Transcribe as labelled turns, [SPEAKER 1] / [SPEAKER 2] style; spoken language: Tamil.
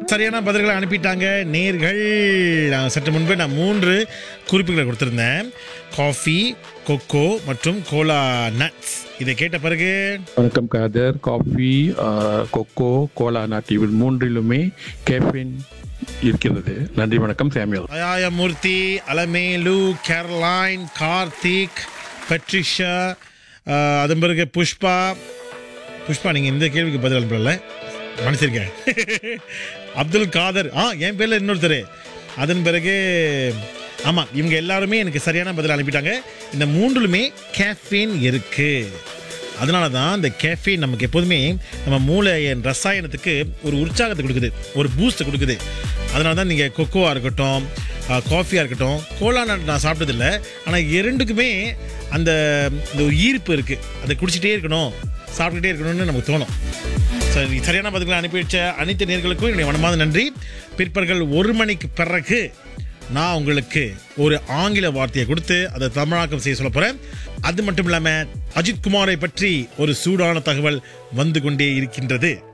[SPEAKER 1] சரியான பதில்களை அனுப்பிட்டாங்க நேர்கள் நான் சற்று முன்பு நான் மூன்று குறிப்புகளை கொடுத்திருந்தேன் காஃபி கொக்கோ மற்றும் கோலா நட்ஸ் இதை கேட்ட பிறகு
[SPEAKER 2] வணக்கம் காதர் காஃபி ஆஹ், கொக்கோ கோலா நாட் இவை மூன்றிலுமே கேஃபின் இருக்கிறது நன்றி வணக்கம் சாமியல்
[SPEAKER 1] அயாயமூர்த்தி அலமேலு கேரளைன் கார்த்திக் பெட்ரிஷா ஆஹ், அதன் பிறகு புஷ்பா புஷ்பா நீங்கள் இந்த கேள்விக்கு பதில் அனுப்பல மன்னிச்சிருக்கேன் அப்துல் காதர் ஆ என் பேரில் இன்னொருத்தர் அதன் பிறகு ஆமாம் இவங்க எல்லாருமே எனக்கு சரியான பதில் அனுப்பிட்டாங்க இந்த மூன்றுலுமே கேஃபீன் இருக்குது அதனால தான் இந்த கேஃபீன் நமக்கு எப்போதுமே நம்ம மூளை ரசாயனத்துக்கு ஒரு உற்சாகத்தை கொடுக்குது ஒரு பூஸ்ட்டை கொடுக்குது அதனால தான் நீங்கள் கொக்கோவாக இருக்கட்டும் காஃபியாக இருக்கட்டும் கோலா நட் நான் சாப்பிட்டதில்ல ஆனால் இரண்டுக்குமே அந்த இந்த ஒரு ஈர்ப்பு இருக்குது அதை குடிச்சிட்டே இருக்கணும் சாப்பிட்டுட்டே இருக்கணும்னு நமக்கு தோணும் சரி சரியான பதில்களை அனுப்பி வச்ச அனைத்து நேர்களுக்கும் என்னுடைய மனமார்ந்த நன்றி பிற்பகல் ஒரு மணிக்கு பிறகு நான் உங்களுக்கு ஒரு ஆங்கில வார்த்தையை கொடுத்து அதை தமிழாக்கம் செய்ய சொல்ல போறேன் அது மட்டும் இல்லாம அஜித் குமாரை பற்றி ஒரு சூடான தகவல் வந்து கொண்டே இருக்கின்றது